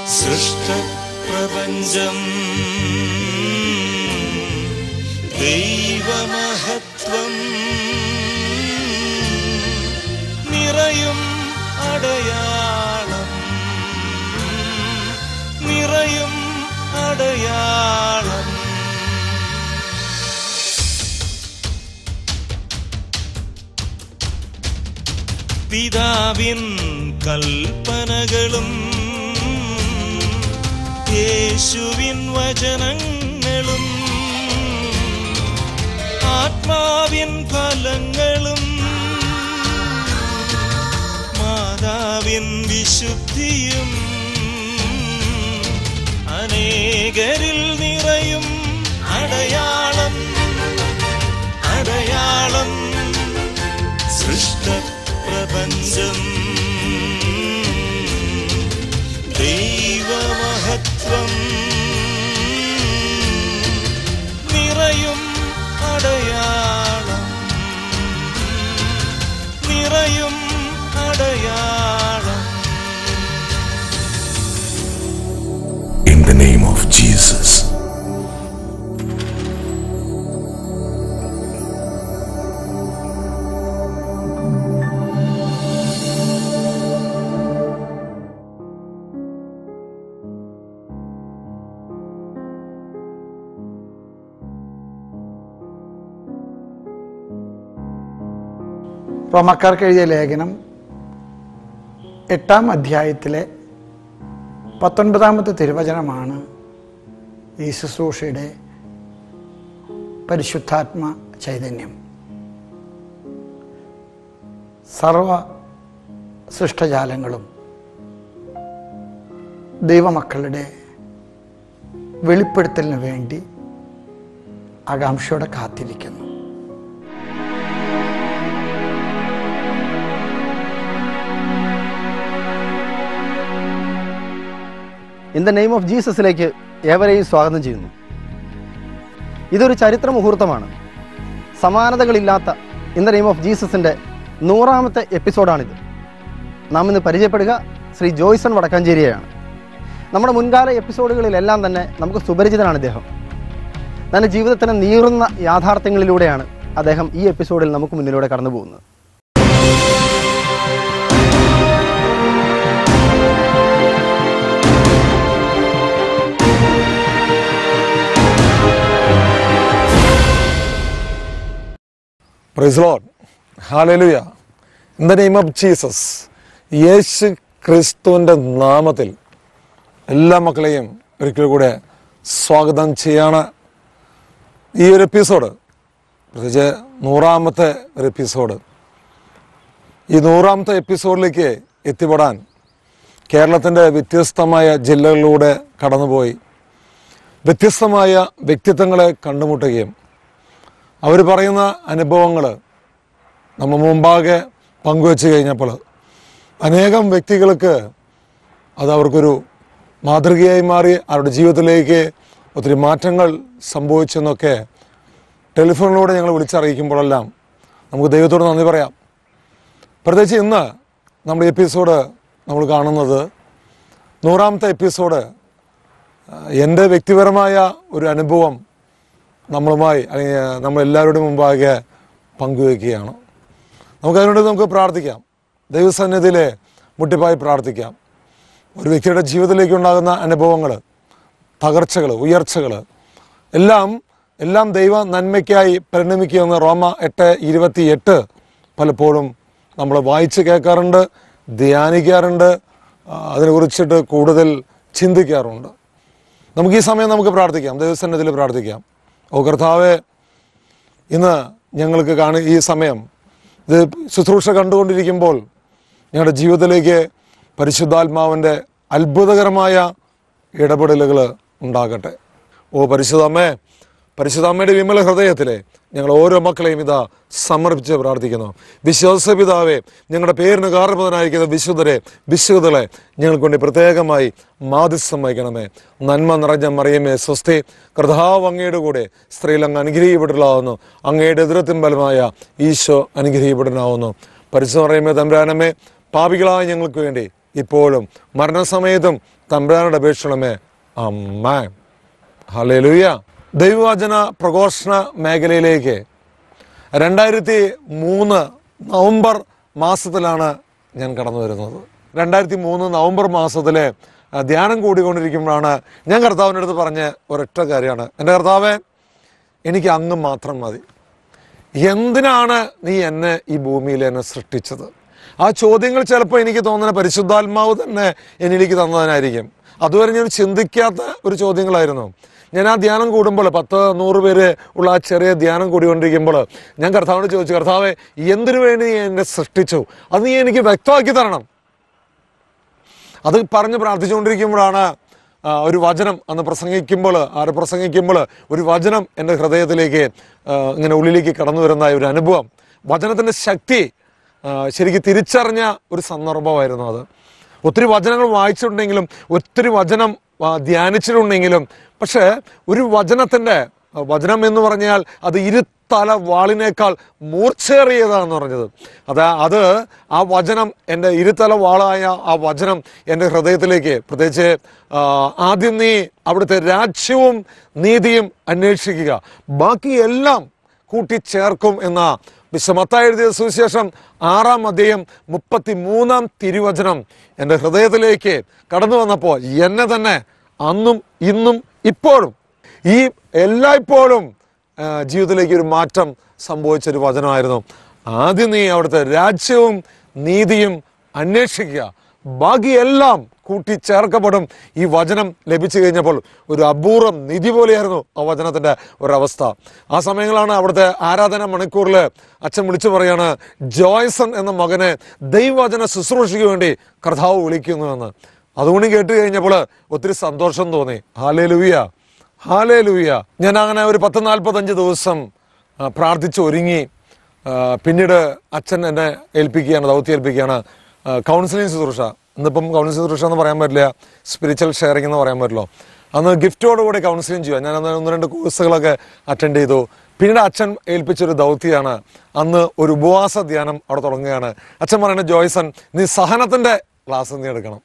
സൃഷ്ടപ്രപഞ്ചം ദൈവമഹത്വം നിറയും അടയാളം നിറയും അടയാളം പിതാവിൻ കൽപ്പനകളും യേശുവിൻ വചനങ്ങളും ആത്മാവിൻ ഫലങ്ങളും മാതാവിൻ വിശുദ്ധിയും അനേകരിൽ നിറയും അടയാളം അടയാളം സൃഷ്ടപ്രപഞ്ചം ദൈവമഹത്വം നിറയും അടയാളം നിറയും അടയാളം in the name of Jesus. റോമക്കാർക്ക് എഴുതിയ ലേഖനം എട്ടാം അധ്യായത്തിലെ പത്തൊൻപതാമത്തെ തിരുവചനമാണ് ഈ ശുശ്രൂഷയുടെ പരിശുദ്ധാത്മ ചൈതന്യം സർവ സൃഷ്ടജാലങ്ങളും ദൈവമക്കളുടെ വെളിപ്പെടുത്തലിന് വേണ്ടി ആകാംക്ഷയോടെ കാത്തിരിക്കുന്നു ഇൻ ദ നെയിം ഓഫ് ജീസസിലേക്ക് ഏവരെയും സ്വാഗതം ചെയ്യുന്നു ഇതൊരു ചരിത്ര മുഹൂർത്തമാണ് സമാനതകളില്ലാത്ത ഇൻ ദ നെയിം ഓഫ് ജീസസിൻ്റെ നൂറാമത്തെ എപ്പിസോഡാണിത് നാം ഇന്ന് പരിചയപ്പെടുക ശ്രീ ജോയ്സൺ വടക്കാഞ്ചേരിയെയാണ് നമ്മുടെ മുൻകാല എപ്പിസോഡുകളിലെല്ലാം തന്നെ നമുക്ക് സുപരിചിതനാണ് ഇദ്ദേഹം തൻ്റെ ജീവിതത്തിന് നീറുന്ന യാഥാർത്ഥ്യങ്ങളിലൂടെയാണ് അദ്ദേഹം ഈ എപ്പിസോഡിൽ നമുക്ക് മുന്നിലൂടെ കടന്നു പോകുന്നത് praise lord hallelujah in the name of Jesus യേശു ക്രിസ്തുവിൻ്റെ നാമത്തിൽ എല്ലാ മക്കളെയും ഒരിക്കൽ കൂടെ സ്വാഗതം ചെയ്യാണ് ഈ ഒരു എപ്പിസോഡ് പ്രത്യേകിച്ച് നൂറാമത്തെ ഒരു എപ്പിസോഡ് ഈ നൂറാമത്തെ എപ്പിസോഡിലേക്ക് എത്തിപ്പെടാൻ കേരളത്തിൻ്റെ വ്യത്യസ്തമായ ജില്ലകളിലൂടെ കടന്നുപോയി വ്യത്യസ്തമായ വ്യക്തിത്വങ്ങളെ കണ്ടുമുട്ടുകയും അവർ പറയുന്ന അനുഭവങ്ങൾ നമ്മൾ മുമ്പാകെ പങ്കുവെച്ച് കഴിഞ്ഞപ്പോൾ അനേകം വ്യക്തികൾക്ക് അത് അവർക്കൊരു മാതൃകയായി മാറി അവരുടെ ജീവിതത്തിലേക്ക് ഒത്തിരി മാറ്റങ്ങൾ സംഭവിച്ചെന്നൊക്കെ ടെലിഫോണിലൂടെ ഞങ്ങൾ വിളിച്ചറിയിക്കുമ്പോഴെല്ലാം നമുക്ക് ദൈവത്തോട് നന്ദി പറയാം പ്രത്യേകിച്ച് ഇന്ന് നമ്മുടെ എപ്പിസോഡ് നമ്മൾ കാണുന്നത് നൂറാമത്തെ എപ്പിസോഡ് എൻ്റെ വ്യക്തിപരമായ ഒരു അനുഭവം നമ്മളുമായി അല്ലെങ്കിൽ നമ്മൾ എല്ലാവരുടെയും മുമ്പാകെ പങ്കുവയ്ക്കുകയാണ് നമുക്ക് അതിനുവേണ്ടി നമുക്ക് പ്രാർത്ഥിക്കാം ദൈവസന്നിധിയിൽ മുട്ടിപ്പായി പ്രാർത്ഥിക്കാം ഒരു വ്യക്തിയുടെ ജീവിതത്തിലേക്ക് ഉണ്ടാകുന്ന അനുഭവങ്ങൾ തകർച്ചകൾ ഉയർച്ചകൾ എല്ലാം എല്ലാം ദൈവ നന്മയ്ക്കായി പരിണമിക്കുമെന്ന് റോമ എട്ട് ഇരുപത്തി എട്ട് പലപ്പോഴും നമ്മൾ വായിച്ച് കേൾക്കാറുണ്ട് ധ്യാനിക്കാറുണ്ട് ആ, അതിനെക്കുറിച്ചിട്ട് കൂടുതൽ ചിന്തിക്കാറുണ്ട് നമുക്ക് ഈ സമയം നമുക്ക് പ്രാർത്ഥിക്കാം ദൈവസന്നിധിയിൽ പ്രാർത്ഥിക്കാം ഓ കർത്താവെ ഇന്ന് ഞങ്ങൾക്ക് കാണി ഈ സമയം ഇത് ശുശ്രൂഷ കണ്ടുകൊണ്ടിരിക്കുമ്പോൾ ഞങ്ങളുടെ ജീവിതത്തിലേക്ക് പരിശുദ്ധാത്മാവിൻ്റെ അത്ഭുതകരമായ ഇടപെടലുകൾ ഉണ്ടാകട്ടെ ഓ പരിശുദ്ധമ്മേ പരിശുദ്ധമ്മയുടെ വിമല ഹൃദയത്തിലെ ഞങ്ങൾ ഓരോ മക്കളെയും ഇതാ സമർപ്പിച്ച് പ്രാർത്ഥിക്കുന്നു വിശ്വാസ പിതാവെ ഞങ്ങളുടെ പേരിന് കാരണപ്രദനായിരിക്കുന്ന വിശുദ്ധരെ വിശുദ്ധകളെ ഞങ്ങൾക്ക് വേണ്ടി പ്രത്യേകമായി മാധ്യസ്ഥം വഹിക്കണമേ നന്മ നിറഞ്ഞ മറിയമേ സ്വസ്തി കർത്താവ് അങ്ങയുടെ കൂടെ സ്ത്രീകൾ അങ്ങ് അനുഗ്രഹിക്കപ്പെട്ടിട്ടുള്ളാവുന്നു അങ്ങയുടെ എതിരത്തിൻ ബലമായ ഈശോ അനുഗ്രഹിക്കപ്പെടാവുന്നു പരിശുദ്ധ പറയുമേ തമ്പുരാനമേ പാപികളായ ഞങ്ങൾക്ക് വേണ്ടി ഇപ്പോഴും മരണസമയത്തും തമ്പുരാനോട് അപേക്ഷിക്കണമേ അമ്മ ഹലേലുയ ദൈവവചന പ്രഘോഷണ മേഖലയിലേക്ക് രണ്ടായിരത്തി മൂന്ന് നവംബർ മാസത്തിലാണ് ഞാൻ കടന്നു വരുന്നത് രണ്ടായിരത്തി മൂന്ന് നവംബർ മാസത്തിലെ ആ, ധ്യാനം കൂടിക്കൊണ്ടിരിക്കുമ്പോഴാണ് ഞാൻ കർത്താവിൻ്റെ അടുത്ത് പറഞ്ഞ ഒരൊറ്റ കാര്യമാണ് എൻ്റെ കർത്താവെ എനിക്ക് അങ്ങ് മാത്രം മതി എന്തിനാണ് നീ എന്നെ ഈ ഭൂമിയിൽ എന്നെ സൃഷ്ടിച്ചത് ആ ചോദ്യങ്ങൾ ചിലപ്പോൾ എനിക്ക് തോന്നുന്ന പരിശുദ്ധാത്മാവ് തന്നെ എന്നിലേക്ക് തന്നതിനായിരിക്കും അതുവരെ ഞാൻ ചിന്തിക്കാത്ത ഒരു ചോദ്യങ്ങളായിരുന്നു ഞാൻ ആ ധ്യാനം കൂടുമ്പോൾ പത്ത് നൂറ് പേര് ഉള്ള ആ ചെറിയ ധ്യാനം കൂടിക്കൊണ്ടിരിക്കുമ്പോൾ ഞാൻ കർത്താവിനോട് ചോദിച്ചു കർത്താവെ എന്തിനു വേണ്ടി നീ എന്നെ സൃഷ്ടിച്ചു അത് നീ എനിക്ക് വ്യക്തമാക്കി തരണം അത് പറഞ്ഞ് പ്രാർത്ഥിച്ചുകൊണ്ടിരിക്കുമ്പോഴാണ് ആ, ഒരു വചനം അന്ന് പ്രസംഗിക്കുമ്പോൾ ആര് പ്രസംഗിക്കുമ്പോൾ ഒരു വചനം എൻ്റെ ഹൃദയത്തിലേക്ക് ആ, ഇങ്ങനെ ഉള്ളിലേക്ക് കടന്നു വരുന്ന ഒരു അനുഭവം വചനത്തിൻ്റെ ശക്തി ആ, ശരിക്കും തിരിച്ചറിഞ്ഞ ഒരു സന്ദർഭമായിരുന്നു അത് ഒത്തിരി വചനങ്ങൾ വായിച്ചിട്ടുണ്ടെങ്കിലും ഒത്തിരി വചനം ആ, ധ്യാനിച്ചിട്ടുണ്ടെങ്കിലും പക്ഷേ ഒരു വചനത്തിൻ്റെ ആ, വചനം എന്ന് പറഞ്ഞാൽ അത് ഇരുത്തല വാളിനേക്കാൾ മൂർച്ചേറിയതാണെന്ന് പറഞ്ഞത് അത് അത് ആ വചനം എൻ്റെ ഇരുത്തല വാളായ ആ വചനം എൻ്റെ ഹൃദയത്തിലേക്ക് പ്രത്യേകിച്ച് ആ, ആദ്യം നീ അവിടുത്തെ രാജ്യവും നീതിയും അന്വേഷിക്കുക ബാക്കി എല്ലാം കൂട്ടിച്ചേർക്കും എന്ന വിശ്വമത്തായി എഴുതിയ സുവിശേഷം ആറാം അധ്യായം മുപ്പത്തി മൂന്നാം തിരുവചനം എൻ്റെ ഹൃദയത്തിലേക്ക് കടന്നു വന്നപ്പോൾ എന്നെ തന്നെ അന്നും ഇന്നും ഇപ്പോഴും ഈ എല്ലായ്പ്പോഴും ആ, ജീവിതത്തിലേക്ക് ഒരു മാറ്റം സംഭവിച്ചൊരു വചനമായിരുന്നു ആദ്യം നീ അവിടുത്തെ രാജ്യവും നീതിയും അന്വേഷിക്കുക ബാക്കിയെല്ലാം കൂട്ടിച്ചേർക്കപ്പെടും ഈ വചനം ലഭിച്ചു കഴിഞ്ഞപ്പോൾ ഒരു അപൂർവം നിധി പോലെയായിരുന്നു ആ വചനത്തിൻ്റെ ഒരവസ്ഥ ആ സമയങ്ങളാണ് അവിടുത്തെ ആരാധന മണിക്കൂറിൽ അച്ഛൻ വിളിച്ചു പറയാണ് ജോയ്സൺ എന്ന മകനെ ദൈവവചന ശുശ്രൂഷയ്ക്ക് വേണ്ടി കർത്താവ് വിളിക്കുന്നുവെന്ന് അതുകൊണ്ട് കേട്ട് കഴിഞ്ഞപ്പോൾ ഒത്തിരി സന്തോഷം തോന്നി ഹാലേ ലുവിയ ഹാലേ ലുവിയ ഞാൻ അങ്ങനെ ഒരു പത്ത് നാൽപ്പത്തഞ്ച് ദിവസം ആ, പ്രാർത്ഥിച്ച് ഒരുങ്ങി ആ, പിന്നീട് അച്ഛൻ എന്നെ ഏൽപ്പിക്കുകയാണ് ദൗത്യം ഏൽപ്പിക്കുകയാണ് ആ, കൗൺസിലിംഗ് ശുശ്രൂഷ ഇന്നിപ്പം കൗൺസിലിംഗ് ശുശ്രൂഷ എന്ന് പറയാൻ പറ്റില്ല സ്പിരിച്വൽ ഷെയറിംഗ് എന്ന് പറയാൻ പറ്റില്ലോ അന്ന് ഗിഫ്റ്റോടുകൂടി കൗൺസിലിംഗ് ചെയ്യുക ഞാൻ അന്ന് ഒന്ന് രണ്ട് കോഴ്സുകളൊക്കെ അറ്റൻഡ് ചെയ്തു പിന്നീട് അച്ഛൻ ഏൽപ്പിച്ചൊരു ദൗത്യമാണ് അന്ന് ഒരു ഉപവാസ ധ്യാനം അവിടെ തുടങ്ങുകയാണ് അച്ഛൻ പറയുന്നത് ജോയ്സൺ നീ സഹനത്തിൻ്റെ ക്ലാസ് നീ എടുക്കണം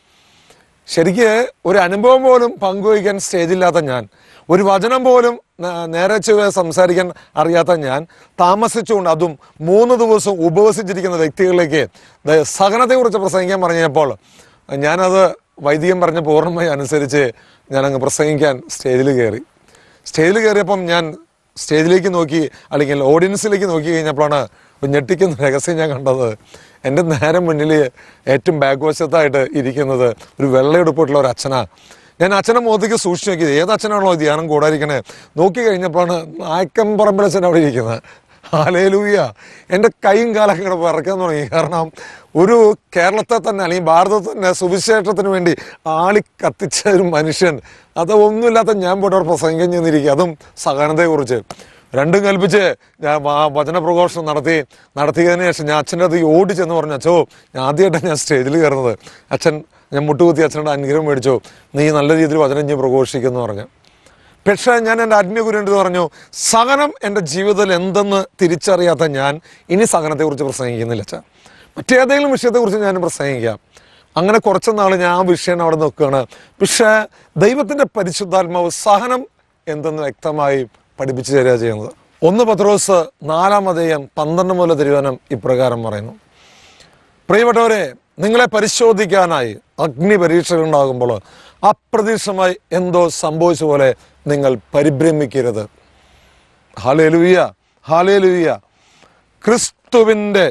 ശരിക്ക് ഒരു അനുഭവം പോലും പങ്കുവയ്ക്കാൻ സ്റ്റേജില്ലാത്ത ഞാൻ ഒരു വചനം പോലും ന- നേരെ ചൊവ്വേ സംസാരിക്കാൻ അറിയാത്ത ഞാൻ താമസിച്ചുകൊണ്ട് അതും മൂന്ന് ദിവസം ഉപവസിച്ചിരിക്കുന്ന വ്യക്തികളിലേക്ക് ദേ സഹനത്തെക്കുറിച്ച് പ്രസംഗിക്കാൻ പറഞ്ഞപ്പോൾ ഞാനത് വൈദികം പറഞ്ഞ് പൂർണ്ണമായി അനുസരിച്ച് ഞാനങ്ങ് പ്രസംഗിക്കാൻ സ്റ്റേജിൽ കയറി സ്റ്റേജിൽ കയറിയപ്പം ഞാൻ സ്റ്റേജിലേക്ക് നോക്കി അല്ലെങ്കിൽ ഓഡിയൻസിലേക്ക് നോക്കി കഴിഞ്ഞപ്പോഴാണ് ഒരു ഞെട്ടിക്കുന്ന രഹസ്യം ഞാൻ കണ്ടത് എൻ്റെ നേരെ മുന്നിൽ ഏറ്റവും ബാക്ക് വശത്തായിട്ട് ഇരിക്കുന്നത് ഒരു വെള്ളയെടുപ്പിട്ടുള്ള ഒരു അച്ഛനാ ഞാൻ അച്ഛനെ മുഖത്തേക്ക് സൂക്ഷിച്ച് നോക്കിയത് ഏത് അച്ഛനാണോ ഈ ധ്യാനം കൂടാതിരിക്കണേ നോക്കി കഴിഞ്ഞപ്പോഴാണ് നായക്കം പറമ്പിലച്ഛൻ അവിടെ ഇരിക്കുന്നത് ഹാലേലൂയ എൻ്റെ കൈയും കാലൊക്കെ ഇങ്ങനെ വിറയ്ക്കാൻ തുടങ്ങി കാരണം ഒരു കേരളത്തെ തന്നെ അല്ലെങ്കിൽ ഭാരതത്തെ തന്നെ സുവിശേഷത്തിന് വേണ്ടി ആളി കത്തിച്ച ഒരു മനുഷ്യൻ അത് ഒന്നുമില്ലാത്ത ഞാൻ പോയിട്ട് അവിടെ പ്രസംഗം ചെന്നിരിക്കുക അതും സഹനത്തെക്കുറിച്ച് രണ്ടും കൽപ്പിച്ച് ഞാൻ വ- വചന പ്രഘോഷണം നടത്തി നടത്തിയതിന് ശേഷം ഞാൻ അച്ഛൻ്റെ അത് ഓടി ചെന്ന് പറഞ്ഞു അച്ഛോ ഞാൻ ആദ്യമായിട്ടാണ് ഞാൻ സ്റ്റേജിൽ കയറുന്നത് അച്ഛൻ ഞാൻ മുട്ടുകുത്തി അച്ഛനോട് അനുഗ്രഹം മേടിച്ചു നീ നല്ല രീതിയിൽ വചനം ഞാൻ പ്രഘോഷിക്കുന്നു പറഞ്ഞു പക്ഷേ ഞാൻ എൻ്റെ ആത്മീയ ഗുരുവിൻ്റെ അടുത്ത് പറഞ്ഞു സഹനം എൻ്റെ ജീവിതത്തിൽ എന്തെന്ന് തിരിച്ചറിയാത്ത ഞാൻ ഇനി സഹനത്തെക്കുറിച്ച് പ്രസംഗിക്കുന്നില്ല അച്ഛാ മറ്റേതെങ്കിലും വിഷയത്തെക്കുറിച്ച് ഞാൻ പ്രസംഗിക്കാം അങ്ങനെ കുറച്ച് നാൾ ഞാൻ ആ വിഷയം അവിടെ നോക്കുകയാണ് പക്ഷേ ദൈവത്തിൻ്റെ പരിശുദ്ധാത്മാവ് സഹനം എന്തെന്ന് വ്യക്തമായി പഠിപ്പിച്ചു തരിക ചെയ്യുന്നത് ഒന്ന് പത്രോസ് നാലാം അധ്യായം പന്ത്രണ്ട് മുതൽ തിരുവനം ഇപ്രകാരം പറയുന്നു പ്രിയപ്പെട്ടവരെ നിങ്ങളെ പരിശോധിക്കാനായി അഗ്നി പരീക്ഷകൾ ഉണ്ടാകുമ്പോൾ അപ്രതീക്ഷിതമായി എന്തോ സംഭവിച്ച പോലെ നിങ്ങൾ പരിഭ്രമിക്കരുത് ഹാലേലുയ്യ ഹാലേലുയ്യ ക്രിസ്തുവിൻ്റെ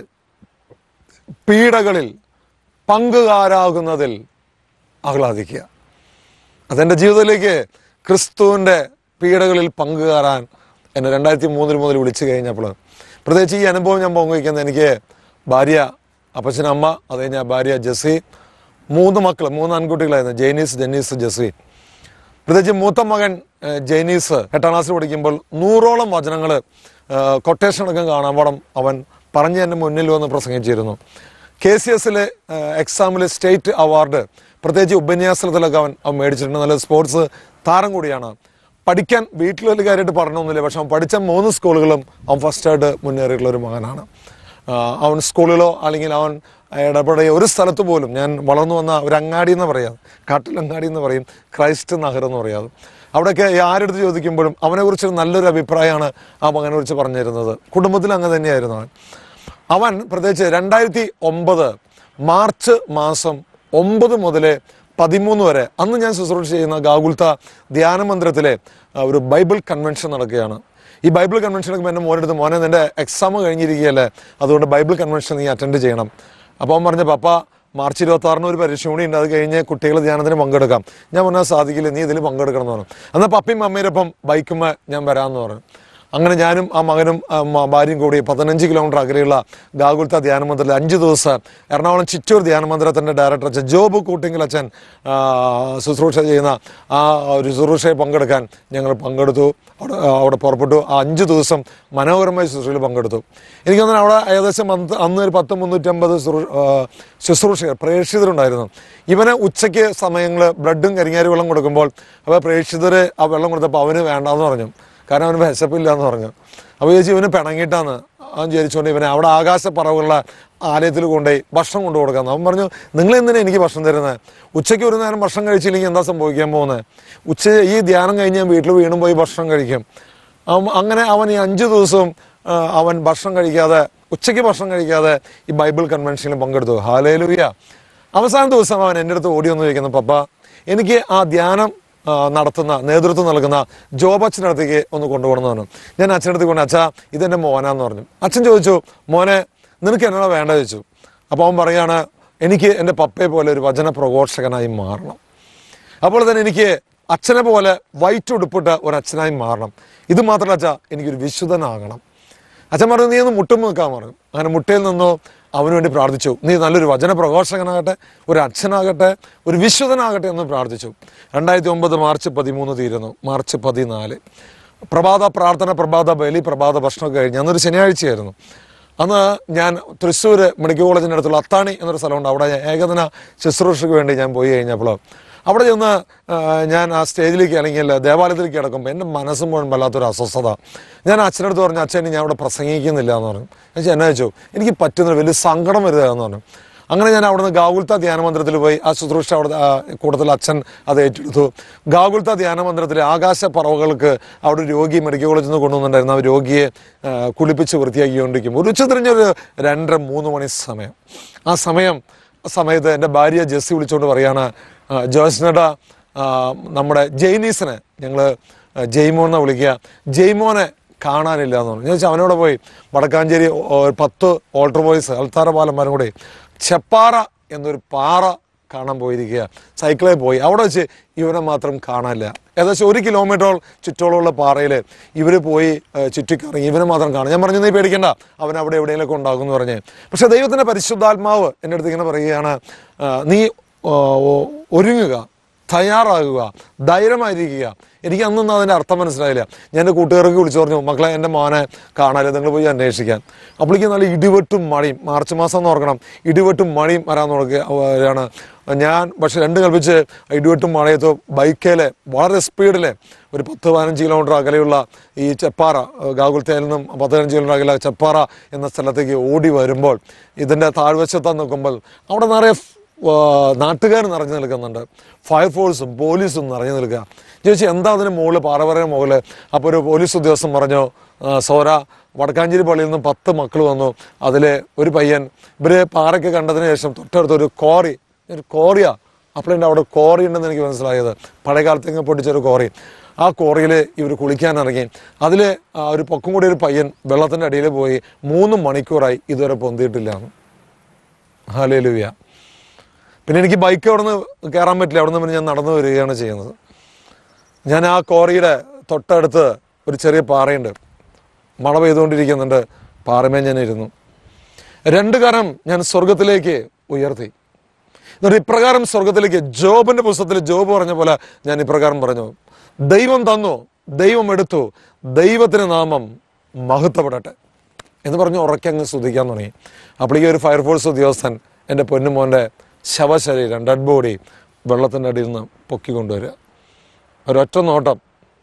പീഡകളിൽ പങ്കുകാരാകുന്നതിൽ ആഹ്ലാദിക്കുക അതെൻ്റെ ജീവിതത്തിലേക്ക് ക്രിസ്തുവിൻ്റെ പീഡകളിൽ പങ്കുകാരാൻ എന്നെ രണ്ടായിരത്തി മൂന്നിൽ മുതൽ വിളിച്ചു കഴിഞ്ഞപ്പോൾ പ്രത്യേകിച്ച് ഈ അനുഭവം ഞാൻ പങ്കുവയ്ക്കുന്നത് എനിക്ക് ഭാര്യ അപ്പച്ചൻ അമ്മ അത് കഴിഞ്ഞാൽ ഭാര്യ ജെസ്സി മൂന്ന് മക്കൾ മൂന്ന് ആൺകുട്ടികളായിരുന്നു ജെയ്നീസ് ജെന്നീസ് ജെസ്സി പ്രത്യേകിച്ച് മൂത്ത മകൻ ഏഹ്, ജെയ്നീസ് എട്ടാം ക്ലാസ്സിൽ പഠിക്കുമ്പോൾ നൂറോളം വചനങ്ങൾ കൊട്ടേഷൻ അടക്കം കാണാൻ പാടം അവൻ പറഞ്ഞ് എൻ്റെ മുന്നിൽ വന്ന് പ്രസംഗിച്ചിരുന്നു കെ സി എസിലെ എക്സാമിൽ സ്റ്റേറ്റ് അവാർഡ് പ്രത്യേകിച്ച് ഉപന്യാസത്തിലൊക്കെ അവൻ അവൻ മേടിച്ചിട്ടുണ്ട് നല്ല സ്പോർട്സ് താരം കൂടിയാണ് പഠിക്കാൻ വീട്ടിൽ വലിയ കാര്യമായിട്ട് പഠനമൊന്നുമില്ല പക്ഷെ അവൻ പഠിച്ച മൂന്ന് സ്കൂളുകളും അവൻ ഫസ്റ്റായിട്ട് മുന്നേറിയിട്ടുള്ള ഒരു മകനാണ് ആ, അവൻ സ്കൂളിലോ അല്ലെങ്കിൽ അവൻ ഇടപെടുകയോ ഒരു സ്ഥലത്ത് പോലും ഞാൻ വളർന്നു വന്ന ഒരു അങ്ങാടി എന്ന് പറയാം കാട്ടിലങ്ങാടി എന്ന് പറയും ക്രൈസ്റ്റ് നഗർ എന്ന് പറയാം അവിടെയൊക്കെ ആരെടുത്ത് ചോദിക്കുമ്പോഴും അവനെക്കുറിച്ച് നല്ലൊരു അഭിപ്രായമാണ് ആ മകനെ കുറിച്ച് പറഞ്ഞിരുന്നത് കുടുംബത്തിൽ അങ്ങനെ തന്നെയായിരുന്നു അവൻ അവൻ പ്രത്യേകിച്ച് രണ്ടായിരത്തി ഒമ്പത് മാർച്ച് മാസം ഒമ്പത് മുതൽ പതിമൂന്ന് വരെ അന്ന് ഞാൻ ശുശ്രൂഷ ചെയ്യുന്ന ഗാഗുൽത്ത ധ്യാന മന്ദിരത്തിലെ ആ, ഒരു ബൈബിൾ കൺവെൻഷൻ നടക്കുകയാണ് ഈ ബൈബിൾ കൺവെൻഷനൊക്കെ എൻ്റെ മോനെടുത്ത് മോനെ നിൻ്റെ എക്സാം കഴിഞ്ഞിരിക്കുകയല്ലേ അതുകൊണ്ട് ബൈബിൾ കൺവെൻഷൻ നീ അറ്റൻഡ് ചെയ്യണം അപ്പോൾ അവൻ പറഞ്ഞു പപ്പ മാർച്ച് ഇരുപത്തി ആറിന് ഒരു പരീക്ഷ കൂടി ഉണ്ട് അത് കഴിഞ്ഞ് കുട്ടികൾ ധ്യാനത്തിന് പങ്കെടുക്കാം ഞാൻ പറഞ്ഞാൽ സാധിക്കില്ല നീ ഇതിൽ പങ്കെടുക്കണം എന്ന് പറഞ്ഞു എന്നാൽ പപ്പയും അമ്മയോടൊപ്പം ബൈക്കുമ്മ ഞാൻ വരാമെന്ന് പറഞ്ഞു അങ്ങനെ ഞാനും ആ മകനും ആ മ- ഭാര്യയും കൂടി പതിനഞ്ച് കിലോമീറ്റർ അകലെയുള്ള ഗാഗുൽത്ത ധ്യാന മന്ദിരത്തിൽ അഞ്ച് ദിവസം എറണാകുളം ചിറ്റൂർ ധ്യാന മന്ദിരത്തിൻ്റെ ഡയറക്ടർ അച്ഛൻ ജോബ് കൂട്ടിങ്കിൽ അച്ഛൻ ആ, ശുശ്രൂഷ ചെയ്യുന്ന ആ ഒരു ശുശ്രൂഷയിൽ പങ്കെടുക്കാൻ ഞങ്ങൾ പങ്കെടുത്തു അവിടെ അവിടെ പുറപ്പെട്ടു ആ അഞ്ച് ദിവസം മനോഹരമായ ശുശ്രൂഷയിൽ പങ്കെടുത്തു എനിക്ക് തോന്നുന്നു അവിടെ ഏകദേശം അന്ന് അന്ന് ഒരു പത്ത് മുന്നൂറ്റമ്പത് ശുശ്രൂ- ആ, ശുശ്രൂഷകർ പ്രേക്ഷിതരുണ്ടായിരുന്നു ഇവന് ഉച്ചയ്ക്ക് സമയങ്ങൾ ബ്രെഡും കരിങ്ങാരി വെള്ളം കൊടുക്കുമ്പോൾ അപ്പോൾ പ്രേക്ഷിതർ ആ വെള്ളം കൊടുത്തപ്പോൾ അവന് വേണ്ടാന്ന് പറഞ്ഞു കാരണം അവന് വിശപ്പില്ല എന്ന് പറഞ്ഞു അപ്പോൾ ചേച്ചി ഇവന് പിണങ്ങിയിട്ടാന്ന് അവൻ ചോദിച്ചുകൊണ്ട് ഇവനെ അവിടെ ആകാശപ്പറവുള്ള ആലയത്തിൽ കൊണ്ടുപോയി ഭക്ഷണം കൊണ്ടു കൊടുക്കാന്ന് അവൻ പറഞ്ഞു നിങ്ങൾ എന്തിനാ എനിക്ക് ഭക്ഷണം തരുന്നത് ഉച്ചയ്ക്ക് ഒരു നേരം ഭക്ഷണം കഴിച്ചില്ലെങ്കിൽ എന്താ സംഭവിക്കാൻ പോകുന്നത് ഉച്ച ഈ ധ്യാനം കഴിഞ്ഞ് ഞാൻ വീട്ടിൽ വീണ്ടും പോയി ഭക്ഷണം കഴിക്കും അവൻ അങ്ങനെ അവൻ ഈ അഞ്ച് ദിവസവും ആ, അവൻ ഭക്ഷണം കഴിക്കാതെ ഉച്ചയ്ക്ക് ഭക്ഷണം കഴിക്കാതെ ഈ ബൈബിൾ കൺവെൻഷനിൽ പങ്കെടുത്തു ഹാലേലുയ്യ അവസാന ദിവസം അവൻ എൻ്റെ അടുത്ത് ഓടി വന്ന് ചോദിക്കുന്നു പപ്പ എനിക്ക് ആ ധ്യാനം ആ, നടത്തുന്ന നേതൃത്വം നൽകുന്ന ജോബ് അച്ഛൻ്റെ അടുത്തേക്ക് ഒന്ന് കൊണ്ടുപോകണമെന്ന് പറഞ്ഞു ഞാൻ അച്ഛൻ്റെ അടുത്ത് കൊണ്ട് അച്ഛാ ഇതെൻ്റെ മോനാന്ന് പറഞ്ഞു അച്ഛൻ ചോദിച്ചു മോനെ നിനക്ക് എന്നോട് വേണ്ട ചോദിച്ചു അപ്പോൾ അവൻ പറയാണ് എനിക്ക് എൻ്റെ പപ്പയെ പോലെ ഒരു വചന പ്രഘോഷകനായി മാറണം അപ്പോൾ തന്നെ എനിക്ക് അച്ഛനെ പോലെ വൈറ്റ് ഉടുപ്പിട്ട ഒരു അച്ഛനായി മാറണം ഇത് മാത്രമല്ല അച്ഛാ എനിക്കൊരു വിശുദ്ധനാകണം അച്ഛൻ പറഞ്ഞു നീ ഒന്ന് മുട്ടും നിൽക്കാൻ പറഞ്ഞു അങ്ങനെ മുട്ടയിൽ നിന്നോ അവന് വേണ്ടി പ്രാർത്ഥിച്ചു നീ നല്ലൊരു വചന പ്രഘോഷകനാകട്ടെ ഒരു അച്ഛനാകട്ടെ ഒരു വിശ്വതനാകട്ടെ എന്ന് പ്രാർത്ഥിച്ചു രണ്ടായിരത്തി ഒമ്പത് മാർച്ച് പതിമൂന്ന് തീരുന്നു മാർച്ച് പതിനാല് പ്രഭാത പ്രാർത്ഥന പ്രഭാത ബലി പ്രഭാത ഭക്ഷണമൊക്കെ കഴിഞ്ഞ് അന്നൊരു ശനിയാഴ്ചയായിരുന്നു അന്ന് ഞാൻ തൃശ്ശൂർ മെഡിക്കൽ കോളേജിൻ്റെ അടുത്തുള്ള അത്താണി എന്നൊരു സ്ഥലമുണ്ട് അവിടെ ഏകദിന ശുശ്രൂഷയ്ക്ക് വേണ്ടി ഞാൻ പോയി കഴിഞ്ഞപ്പോൾ അവിടെ ചെന്ന് ആ, ഞാൻ ആ സ്റ്റേജിലേക്ക് അല്ലെങ്കിൽ ദേവാലയത്തിലേക്ക് കിടക്കുമ്പോൾ എൻ്റെ മനസ്സും മുഴുവൻ വല്ലാത്തൊരു അസ്വസ്ഥത ഞാൻ അച്ഛനടുത്ത് പറഞ്ഞു അച്ഛൻ ഞാൻ അവിടെ പ്രസംഗിക്കുന്നില്ല എന്ന് പറഞ്ഞു അച്ഛൻ എന്നെ വെച്ചു എനിക്ക് പറ്റുന്ന വലിയ സങ്കടം വരുന്നതെന്ന് പറഞ്ഞു അങ്ങനെ ഞാൻ അവിടുന്ന് ഗാഗുൽത്ത ധ്യാന മന്ദിരത്തിൽ പോയി ആ ശുശ്രൂഷ അവിടെ ആ കൂട്ടത്തിൽ അച്ഛൻ അത് ഏറ്റെടുത്തു ഗാഗുൽത്ത ധ്യാന മന്ദിരത്തിലെ ആകാശ പറവകൾക്ക് അവിടെ ഒരു രോഗി മെഡിക്കൽ കോളേജിൽ നിന്ന് കൊണ്ടുവന്നിട്ടുണ്ടായിരുന്നു ആ രോഗിയെ ആ, കുളിപ്പിച്ച് വൃത്തിയാക്കിക്കൊണ്ടിരിക്കും ഒരു ഉച്ച തിരിഞ്ഞൊരു രണ്ടര മൂന്ന് മണി സമയം ആ സമയം ആ സമയത്ത് എൻ്റെ ഭാര്യ ജെസ്സി വിളിച്ചുകൊണ്ട് പറയാണ് ആ, ജോസ്നട ആ, നമ്മുടെ ജെയ്നീസിനെ ഞങ്ങൾ ജെയ്മോൻ എന്നാണ് വിളിക്കുക ജെയ്മോനെ കാണാനില്ല എന്ന് പറഞ്ഞു ഞാൻ ചോദിച്ചാൽ അവനോട് പോയി വടക്കാഞ്ചേരി ഓ, ഒരു പത്ത് ഓൾട്ടർ ബോയ്സ് അൽത്താര പാലന്മാരും കൂടി ചെപ്പാറ എന്നൊരു പാറ കാണാൻ പോയിരിക്കുക സൈക്കിളിൽ പോയി അവിടെ വെച്ച് ഇവനെ മാത്രം കാണാനില്ല ഏകദേശം ഒരു കിലോമീറ്റർ ചുറ്റോളമുള്ള പാറയിൽ ഇവർ പോയി ഏഹ്, ചുറ്റിക്കറങ്ങി ഇവനെ മാത്രം കാണാം ഞാൻ പറഞ്ഞു നീ പേടിക്കണ്ട അവൻ അവിടെ എവിടെയെങ്കിലൊക്കെ ഉണ്ടാകും എന്ന് പറഞ്ഞ് പക്ഷേ ദൈവത്തിൻ്റെ പരിശുദ്ധാത്മാവ് എൻ്റെ അടുത്ത് ഇങ്ങനെ പറയുകയാണ് ആ, നീ ആ, ഓ- ഒരുങ്ങുക തയ്യാറാകുക ധൈര്യമായിരിക്കുക എനിക്ക് അന്നൊന്നും അതിൻ്റെ അർത്ഥം മനസ്സിലായില്ല ഞാൻ എൻ്റെ കൂട്ടുകാർക്ക് വിളിച്ചു പറഞ്ഞു മക്കളെ എൻ്റെ മോനെ കാണാതെ നിങ്ങൾ പോയി അന്വേഷിക്കാൻ അപ്പോഴേക്കും നല്ല ഇടിവെട്ടും മഴയും മാർച്ച് മാസം എന്ന് ഓർക്കണം ഇടിവെട്ടും മഴയും വരാൻ തുടങ്ങുകയാണ് ഞാൻ പക്ഷെ രണ്ട് കൽപ്പിച്ച് ഇടിവെട്ടും മഴയത്തോ ബൈക്കേൽ വളരെ സ്പീഡിൽ ഒരു പത്ത് പതിനഞ്ച് കിലോമീറ്റർ അകലെയുള്ള ഈ ചെപ്പാറ ഗാഗുൽത്തയിൽ നിന്നും പത്ത് പതിനഞ്ച് കിലോമീറ്റർ അകലെ ചെപ്പാറ എന്ന സ്ഥലത്തേക്ക് ഓടി വരുമ്പോൾ ഇതിൻ്റെ താഴ്വശത്ത് നിൽക്കുമ്പോൾ അവിടെ നിറയെ നാട്ടുകാർ നിറഞ്ഞു നിൽക്കുന്നുണ്ട് ഫയർഫോഴ്സും പോലീസും നിറഞ്ഞു നിൽക്കുക ചോദിച്ചു എന്താ അതിന് മുകളിൽ പാറവരയുടെ മുകളിൽ അപ്പോൾ ഒരു പോലീസ് ഉദ്യോഗസ്ഥൻ പറഞ്ഞു "ആ, സോര വടക്കാഞ്ചേരി പള്ളിയിൽ നിന്നും പത്ത് മക്കൾ വന്നു അതിൽ ഒരു പയ്യൻ ഇവർ പാറയ്ക്ക് കണ്ടതിന് ശേഷം തൊട്ടടുത്ത് ഒരു കോറി ഒരു കോറിയാ അപ്പോഴെൻ്റെ അവിടെ കോറി ഉണ്ടെന്ന് എനിക്ക് മനസ്സിലായത് പഴയ കാലത്തേക്ക് പൊട്ടിച്ചൊരു കോറി ആ കോറിയിൽ ഇവർ കുളിക്കാൻ ഇറങ്ങി അതിൽ ഒരു പൊക്കം കൂടി ഒരു പയ്യൻ വെള്ളത്തിൻ്റെ അടിയിൽ പോയി മൂന്ന് മണിക്കൂറായി ഇതുവരെ പൊന്തിയിട്ടില്ല ഹാലേ പിന്നെ എനിക്ക് ബൈക്ക് അവിടെ നിന്ന് കയറാൻ പറ്റില്ല അവിടെ നിന്ന് പിന്നെ ഞാൻ നടന്നു വരികയാണ് ചെയ്യുന്നത് ഞാൻ ആ കോറിയുടെ തൊട്ടടുത്ത് ഒരു ചെറിയ പാറയുണ്ട് മഴ പെയ്തുകൊണ്ടിരിക്കുന്നുണ്ട് പാറമേ ഞാൻ ഇരുന്നു രണ്ട് കരം ഞാൻ സ്വർഗത്തിലേക്ക് ഉയർത്തി എന്നിട്ട് ഇപ്രകാരം സ്വർഗത്തിലേക്ക് ജോബിന്റെ പുസ്തകത്തിൽ ജോബ് പറഞ്ഞ പോലെ ഞാൻ ഇപ്രകാരം പറഞ്ഞു ദൈവം തന്നു ദൈവം എടുത്തു ദൈവത്തിന് നാമം മഹത്വപ്പെടട്ടെ എന്ന് പറഞ്ഞ് ഉറക്കെ അങ്ങ് സ്തുതിക്കാൻ തുടങ്ങി അപ്പോഴേക്കും ഒരു ഫയർഫോഴ്സ് ഉദ്യോഗസ്ഥൻ എൻ്റെ പൊന്നുമോൻ്റെ ശവശരീരം ഡെഡ് ബോഡി വെള്ളത്തിൻ്റെ അടിയിൽ നിന്ന് പൊക്കി കൊണ്ടുവരിക ഒരൊറ്റ നോട്ടം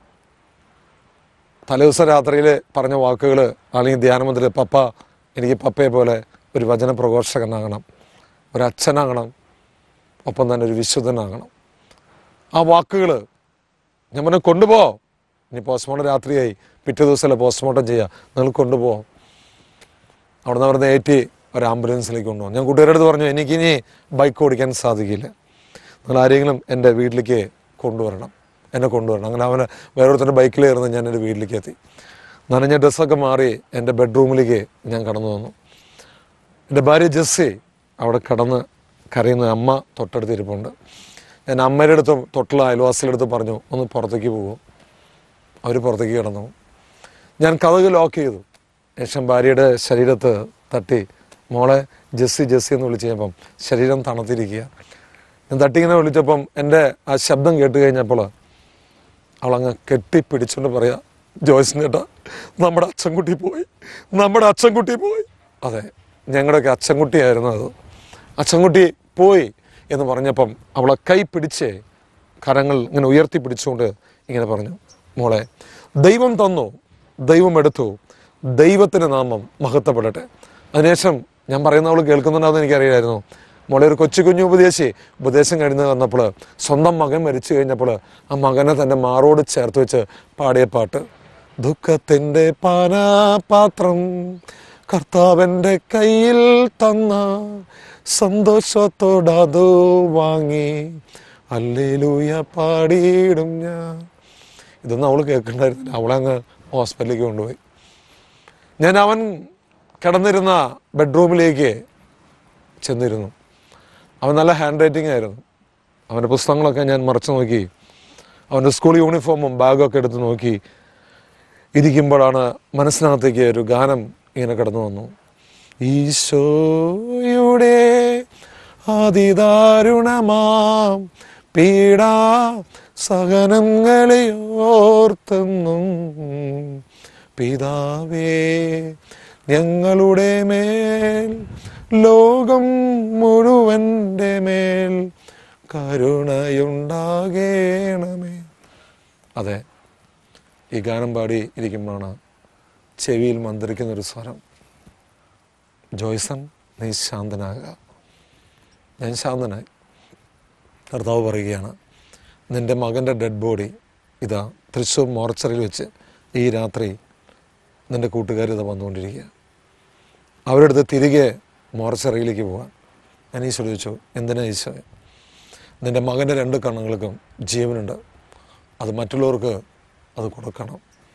തലേദിവസം രാത്രിയിൽ പറഞ്ഞ വാക്കുകൾ അല്ലെങ്കിൽ ധ്യാനമന്ത്രി പപ്പ എനിക്ക് പപ്പയെ പോലെ ഒരു വചന പ്രഘോഷകനാകണം ഒരച്ഛനാകണം ഒപ്പം തന്നെ ഒരു വിശുദ്ധനാകണം ആ വാക്കുകൾ ഞാൻ പറഞ്ഞു കൊണ്ടുപോ ഇനി പോസ്റ്റ്മോർട്ടം രാത്രിയായി പിറ്റേ ദിവസമല്ലേ പോസ്റ്റ്മോർട്ടം ചെയ്യുക നിങ്ങൾ കൊണ്ടുപോ അവിടെ നിന്ന് അവിടുന്ന് ഏറ്റി ഒരു ആംബുലൻസിലേക്ക് കൊണ്ടുപോകും ഞാൻ കൂട്ടുകാരുടെ അടുത്ത് പറഞ്ഞു എനിക്കിനി ബൈക്ക് ഓടിക്കാൻ സാധിക്കില്ല നിങ്ങൾ ആരെങ്കിലും എൻ്റെ വീട്ടിലേക്ക് കൊണ്ടുവരണം എന്നെ കൊണ്ടുവരണം അങ്ങനെ അവനെ വേറൊരുത്തൻ്റെ ബൈക്കിൽ കയറുന്ന ഞാൻ എൻ്റെ വീട്ടിലേക്ക് എത്തി നനഞ്ഞ ഡ്രസ്സൊക്കെ മാറി എൻ്റെ ബെഡ്റൂമിലേക്ക് ഞാൻ കടന്നു വന്നു എൻ്റെ ഭാര്യ ജെസ്സി അവിടെ കടന്ന് കരയുന്ന അമ്മ തൊട്ടടുത്ത് ഇരിപ്പുണ്ട് ഞാൻ അമ്മയുടെ അടുത്തും തൊട്ടുള്ള അയൽവാസികളുടെ അടുത്തും പറഞ്ഞു ഒന്ന് പുറത്തേക്ക് പോകും അവർ പുറത്തേക്ക് കിടന്നു ഞാൻ കഥക് ലോക്ക് ചെയ്തു ശേഷം ഭാര്യയുടെ ശരീരത്ത് തട്ടി മോളെ ജെസ്സി ജെസ്സി എന്ന് വിളിച്ച് കഴിഞ്ഞപ്പം ശരീരം തണുത്തിരിക്കുക ഞാൻ തട്ടി ഇങ്ങനെ വിളിച്ചപ്പം എൻ്റെ ആ ശബ്ദം കേട്ട് കഴിഞ്ഞപ്പോൾ അവളങ്ങ് കെട്ടിപ്പിടിച്ചുകൊണ്ട് പറയാ ജോയ്സിന് ചേട്ടാ നമ്മുടെ അച്ഛൻകുട്ടി പോയി നമ്മുടെ അച്ഛൻകുട്ടി പോയി അതെ ഞങ്ങളുടെയൊക്കെ അച്ഛൻകുട്ടിയായിരുന്നു അത് അച്ഛൻകുട്ടി പോയി എന്ന് പറഞ്ഞപ്പം അവളെ കൈ പിടിച്ച് കരങ്ങൾ ഇങ്ങനെ ഉയർത്തി പിടിച്ചുകൊണ്ട് ഇങ്ങനെ പറഞ്ഞു മോളെ ദൈവം തന്നു ദൈവം എടുത്തു ദൈവത്തിന് നാമം മഹത്വപ്പെടട്ടെ അതിനുശേഷം ഞാൻ പറയുന്ന അവൾ കേൾക്കുന്നുണ്ടാവുന്ന എനിക്കറിയായിരുന്നു മോളെ ഒരു കൊച്ചു കുഞ്ഞു ഉപദേശി ഉപദേശം കഴിഞ്ഞ് വന്നപ്പോൾ സ്വന്തം മകൻ മരിച്ചു കഴിഞ്ഞപ്പോൾ ആ മകനെ തൻ്റെ മാറോട് ചേർത്ത് വെച്ച് പാടിയ പാട്ട് ദുഃഖത്തിൻ്റെ പാനാപാത്രം കർത്താവിൻ്റെ കയ്യിൽ തന്ന സന്തോഷത്തോടതു വാങ്ങി അല്ലേലൂയ പാടിയിടും ഞാൻ ഇതൊന്നും അവൾ കേൾക്കണ്ടായിരുന്നില്ല അവളെ അങ്ങ് ഹോസ്പിറ്റലിലേക്ക് കൊണ്ടുപോയി ഞാൻ അവൻ കിടന്നിരുന്ന ബെഡ്റൂമിലേക്ക് ചെന്നിരുന്നു അവൻ നല്ല ഹാൻഡ് റൈറ്റിംഗ് ആയിരുന്നു അവൻ്റെ പുസ്തകങ്ങളൊക്കെ ഞാൻ മറച്ചു നോക്കി അവൻ്റെ സ്കൂൾ യൂണിഫോമും ബാഗൊക്കെ എടുത്ത് നോക്കി ഇരിക്കുമ്പോഴാണ് മനസ്സിനകത്തേക്ക് ഒരു ഗാനം ഇങ്ങനെ കടന്നു വന്നു ഈശോയുടെ അതിദാരുണമാം പീഡാ സഹനങ്ങളെ ഓർത്തെന്നും പിതാവേ ഞങ്ങളുടെ മേൽ ലോകം മുഴുവൻ്റെ മേൽ കരുണയുണ്ടാകേണമേ അതെ ഈ ഗാനം പാടി ഇരിക്കുമ്പോഴാണ് ചെവിയിൽ മന്ത്രിക്കുന്നൊരു സ്വരം ജോയ്സൺ നീ ശാന്തനാകുക ഞാൻ ശാന്തനായി കർത്താവ് പറയുകയാണ് നിൻ്റെ മകൻ്റെ ഡെഡ് ബോഡി ഇതാ തൃശ്ശൂർ മോർച്ചറിയിൽ വെച്ച് ഈ രാത്രി നിൻ്റെ കൂട്ടുകാർ ഇതാ വന്നുകൊണ്ടിരിക്കുക അവരുടെ അടുത്ത് തിരികെ മോർച്ചറിയിലേക്ക് പോകാൻ ഞാൻ ഈശോ ചോദിച്ചു എന്തിനാ ഈശോ നിൻ്റെ മകൻ്റെ രണ്ട് കണ്ണുകൾക്കും ജീവനുണ്ട് അത് മറ്റുള്ളവർക്ക് അത് കൊടുക്കണം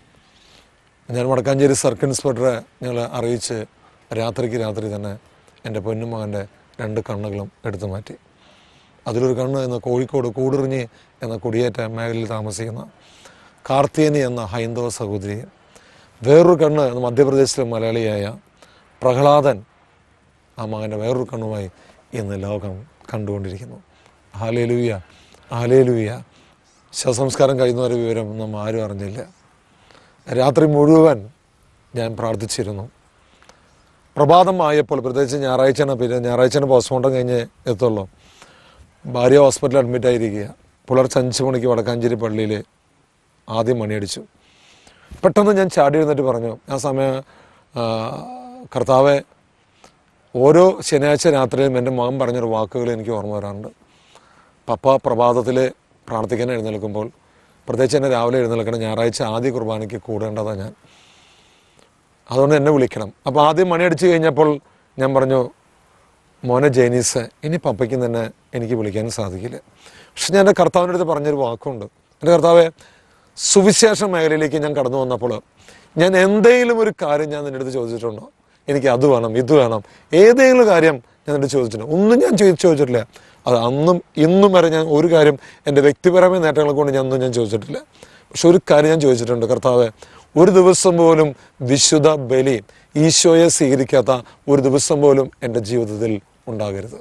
ഞാൻ വടക്കാഞ്ചേരി സർക്കിൾ ഇൻസ്പെക്ടറെ ഞങ്ങൾ അറിയിച്ച് രാത്രിക്ക് രാത്രി തന്നെ എൻ്റെ പൊന്നുമകൻ്റെ രണ്ട് കണ്ണുകളും എടുത്തു മാറ്റി അതിലൊരു കണ്ണ് എന്ന കോഴിക്കോട് കൂടിറിഞ്ഞി എന്ന കുടിയേറ്റ മേഖലയിൽ താമസിക്കുന്ന കാർത്തിയനി എന്ന ഹൈന്ദവ സഹോദരി വേറൊരു കണ്ണ് എന്ന മധ്യപ്രദേശിലെ മലയാളിയായ പ്രഹ്ലാദൻ ആ മകൻ്റെ വേറൊരു കണ്ണുമായി ഇന്ന് ലോകം കണ്ടുകൊണ്ടിരിക്കുന്നു ഹാലേലൂയ ഹാലേലൂയ ശവസംസ്കാരം കഴിയുന്നവരെ വിവരം നമ്മൾ ആരും അറിഞ്ഞില്ല രാത്രി മുഴുവൻ ഞാൻ പ്രാർത്ഥിച്ചിരുന്നു പ്രഭാതമായപ്പോൾ പ്രത്യേകിച്ച് ഞായറാഴ്ചയാണ് പിന്നെ ഞായറാഴ്ചയാണ് പോസ്റ്റ്മോർട്ടം കഴിഞ്ഞ് എത്തുള്ളൂ ഭാര്യ ഹോസ്പിറ്റലിൽ അഡ്മിറ്റ് ആയിരിക്കുക പുലർച്ചെ അഞ്ച് മണിക്ക് വടക്കാഞ്ചേരി പള്ളിയിൽ ആദ്യം മണിയടിച്ചു പെട്ടെന്ന് ഞാൻ ചാടി എഴുന്നേറ്റ് പറഞ്ഞു ആ സമയം ആ, കർത്താവെ ഓരോ ശനിയാഴ്ച രാത്രിയിലും എൻ്റെ മകൻ പറഞ്ഞൊരു വാക്കുകൾ എനിക്ക് ഓർമ്മ വരാറുണ്ട് പപ്പ പ്രഭാതത്തിൽ പ്രാർത്ഥിക്കാൻ എഴുന്നേൽക്കുമ്പോൾ പ്രത്യേകിച്ച് എന്നെ രാവിലെ എഴുന്നേൽക്കണം ഞായറാഴ്ച ആദ്യ കുർബാനയ്ക്ക് കൂടേണ്ടതാണ് ഞാൻ അതുകൊണ്ട് എന്നെ വിളിക്കണം അപ്പോൾ ആദ്യം മണിയടിച്ച് കഴിഞ്ഞപ്പോൾ ഞാൻ പറഞ്ഞു മോനെ ജൈനീസ് ഇനി പപ്പയ്ക്ക് തന്നെ എനിക്ക് വിളിക്കാൻ സാധിക്കില്ല പക്ഷെ ഞാൻ എൻ്റെ കർത്താവിൻ്റെ അടുത്ത് പറഞ്ഞൊരു വാക്കുണ്ട് എൻ്റെ കർത്താവെ സുവിശേഷ മേഖലയിലേക്ക് ഞാൻ കടന്നു വന്നപ്പോൾ ഞാൻ എന്തെങ്കിലും ഒരു കാര്യം ഞാൻ നിൻ്റെ അടുത്ത് ചോദിച്ചിട്ടുണ്ടോ എനിക്ക് അത് വേണം ഇത് വേണം ഏതെങ്കിലും കാര്യം ഞാൻ നിൻ്റെ ചോദിച്ചിട്ടുണ്ട് ഒന്നും ഞാൻ ചോദിച്ചു ചോദിച്ചിട്ടില്ല അത് അന്നും ഇന്നും വരെ ഞാൻ ഒരു കാര്യം എൻ്റെ വ്യക്തിപരമായ നേട്ടങ്ങളെ കൊണ്ട് ഞാൻ ഒന്നും ഞാൻ ചോദിച്ചിട്ടില്ല പക്ഷെ ഒരു കാര്യം ഞാൻ ചോദിച്ചിട്ടുണ്ട് കർത്താവെ ഒരു ദിവസം പോലും വിശുദ്ധ ബലി ഈശോയെ സ്വീകരിക്കാത്ത ഒരു ദിവസം പോലും എൻ്റെ ജീവിതത്തിൽ ഉണ്ടാകരുത്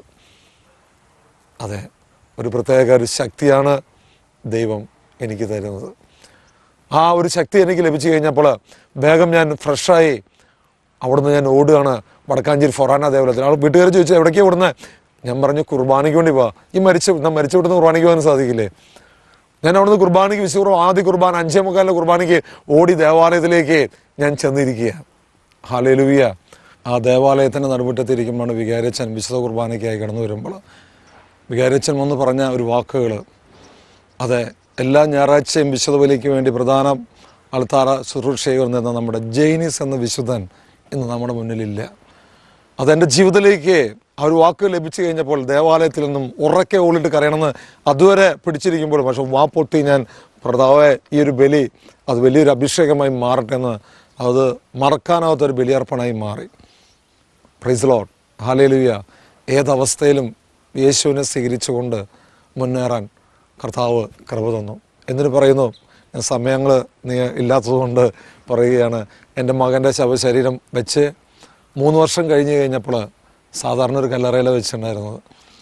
അതെ ഒരു പ്രത്യേക ഒരു ശക്തിയാണ് ദൈവം എനിക്ക് തരുന്നത് ആ ഒരു ശക്തി എനിക്ക് ലഭിച്ചു കഴിഞ്ഞപ്പോൾ വേഗം ഞാൻ ഫ്രഷായി അവിടുന്ന് ഞാൻ ഓടുകയാണ് വടക്കാഞ്ചേരി ഫൊറാന ദേവലത്തിൽ ആൾ വീട്ടുകാർ ചോദിച്ചു എവിടേക്കാണ് ഓടുന്നത് ഞാൻ പറഞ്ഞു കുർബാനയ്ക്ക് വേണ്ടി പോവാ ഈ മരിച്ച ഞാൻ മരിച്ച വിടുന്ന കുർബാനയ്ക്ക് പോകാൻ സാധിക്കില്ലേ ഞാൻ അവിടുന്ന് കുർബാനയ്ക്ക് വിശുദ്ധ ആദ്യ കുർബാന അഞ്ചേ മുക്കാലിലെ കുർബാനയ്ക്ക് ഓടി ദേവാലയത്തിലേക്ക് ഞാൻ ചെന്നിരിക്കുക ഹാലേലുവിയ ആ ദേവാലയത്തിൻ്റെ നടുമുറ്റത്തിരിക്കുമ്പോഴാണ് വികാരച്ചൻ വിശുദ്ധ കുർബാനയ്ക്കായി കടന്നു വരുമ്പോൾ വികാരച്ചൻ വന്ന് പറഞ്ഞ ഒരു വാക്കുകൾ അതെ എല്ലാ ഞായറാഴ്ചയും വിശുദ്ധ ബലിക്ക് വേണ്ടി പ്രധാന അൾത്താറ ശുശ്രൂഷകർ നിന്ന നമ്മുടെ ജെയിനിസ് എന്ന വിശുദ്ധൻ ഇന്ന് നമ്മുടെ മുന്നിലില്ല അതെൻ്റെ ജീവിതത്തിലേക്ക് ആ ഒരു വാക്ക് ലഭിച്ചു കഴിഞ്ഞപ്പോൾ ദേവാലയത്തിൽ നിന്നും ഉറക്കെ ഓളിട്ട് കരയണമെന്ന് അതുവരെ പിടിച്ചിരിക്കുമ്പോൾ പക്ഷെ വാ പൊട്ടി ഞാൻ പ്രതാവെ ഈ ഒരു ബലി അത് വലിയൊരു അഭിഷേകമായി മാറട്ടെ എന്ന് അത് മറക്കാനാവാത്തൊരു ബലിയർപ്പണമായി മാറി പ്രൈസ് ലോഡ് ഹാലേലുയ ഏതവസ്ഥയിലും യേശുവിനെ സ്വീകരിച്ചുകൊണ്ട് മുന്നേറാൻ കർത്താവ് കൃപ തന്നു എന്നിട്ട് പറയുന്നു ഞാൻ സമയങ്ങൾ നീ ഇല്ലാത്തതുകൊണ്ട് പറയുകയാണ് എൻ്റെ മകൻ്റെ ശവശരീരം വെച്ച് മൂന്ന് വർഷം കഴിഞ്ഞ് കഴിഞ്ഞപ്പോൾ സാധാരണ ഒരു കല്ലറയിൽ വെച്ചിട്ടുണ്ടായിരുന്നത്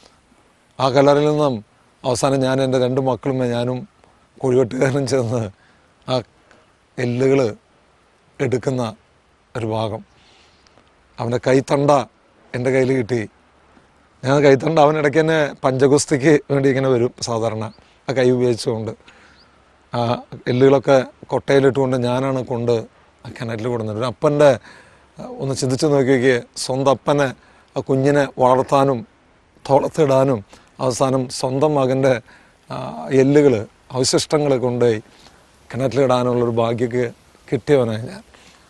ആ കല്ലറയിൽ നിന്നും അവസാനം ഞാൻ എൻ്റെ രണ്ട് മക്കളും ഞാനും കുഴിവെട്ടുകാരനും ചേർന്ന് ആ എല്ലുകൾ എടുക്കുന്ന ഒരു ഭാഗം അവൻ്റെ കൈത്തണ്ട എൻ്റെ കയ്യിൽ കിട്ടി ഞാൻ കൈത്തണ്ട അവൻ ഇടയ്ക്ക് തന്നെ പഞ്ചഗുസ്തിക്ക് വേണ്ടി ഇങ്ങനെ വരും സാധാരണ ആ കൈ ഉപയോഗിച്ചുകൊണ്ട് ആ എല്ലുകളൊക്കെ കൊട്ടയിലിട്ടുകൊണ്ട് ഞാനാണ് കൊണ്ട് ആ കിണറ്റിൽ കൊടുക്കുന്നത് ഒരു അപ്പൻ്റെ ഒന്ന് ചിന്തിച്ച് നോക്കി നോക്കിയേ സ്വന്തം അപ്പനെ ആ കുഞ്ഞിനെ വളർത്താനും തോളത്തിടാനും അവസാനം സ്വന്തം മകൻ്റെ എല്ലുകൾ അവശിഷ്ടങ്ങൾ കൊണ്ടുപോയി കിണറ്റിലിടാനുള്ളൊരു ഭാഗ്യക്ക് കിട്ടിയവനാണ് ഞാൻ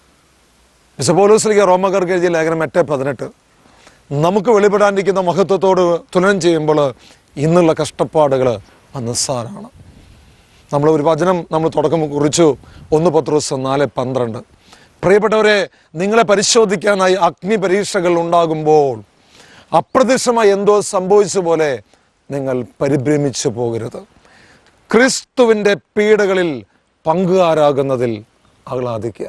വിശപോലോസ്ലിക റോമകർക്ക് എഴുതിയ ലേഖനം എട്ട് പതിനെട്ട് നമുക്ക് വെളിപ്പെടാനിരിക്കുന്ന മഹത്വത്തോട് തുലനം ചെയ്യുമ്പോൾ ഇന്നുള്ള കഷ്ടപ്പാടുകൾ നിസ്സാരാണ് നമ്മൾ ഒരു വചനം നമ്മൾ തുടക്കം കുറിച്ചു ഒന്ന് പത്രോസ് നാല് പന്ത്രണ്ട് പ്രിയപ്പെട്ടവരെ നിങ്ങളെ പരിശോധിക്കാനായി അഗ്നി പരീക്ഷകൾ ഉണ്ടാകുമ്പോൾ അപ്രത്യക്ഷമായി എന്തോ സംഭവിച്ച പോലെ നിങ്ങൾ പരിഭ്രമിച്ചു പോകരുത് ക്രിസ്തുവിൻ്റെ പീഡകളിൽ പങ്കുകാരാകുന്നതിൽ ആഹ്ലാദിക്കുക